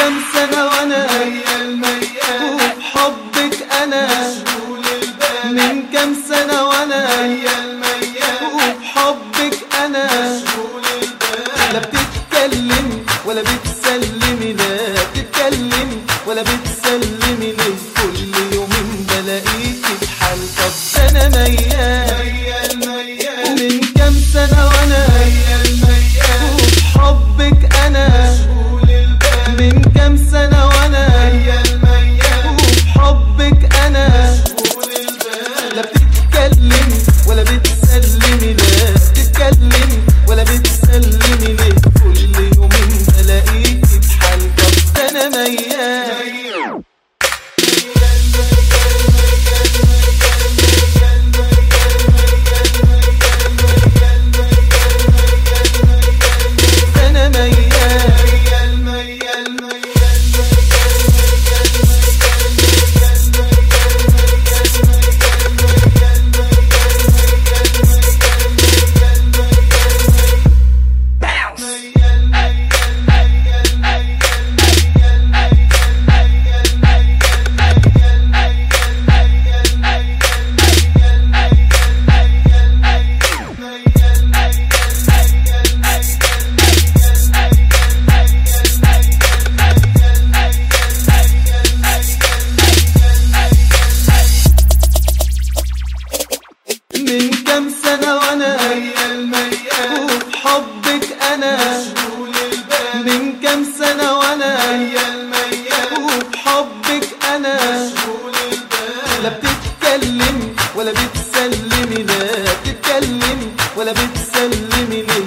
كام سنة وانا ميال ميال وبحبك انا مشغول البال من كام سنة وانا ميال ميال وبحبك انا مشغول البال لا بتتكلم ولا بتسلمي لا بتتكلم ولا بتسلمي ليه كل يومين بلاقيكي بحال طب انا ميال ميال ميال ومن كام سنة وانا ميال ميال وبحبك انا مشغول البال من كام سنة وانا ميال ميال وبحبك انا مشغول البال لا بتتكلم ولا بتسلمي لا بتتكلم ولا بتسلمي ليه كل يومين بلاقيكي بحال طب انا ميال ميال انا ميال ميال ميال ميال من كام سنة وانا ميال ميال وبحبك انا مشغول البال من كام سنة وانا ميال ميال وبحبك انا مشغول البال لا بتتكلم ولا بتسلمي لا بتتكلم ولا بتسلمي ليه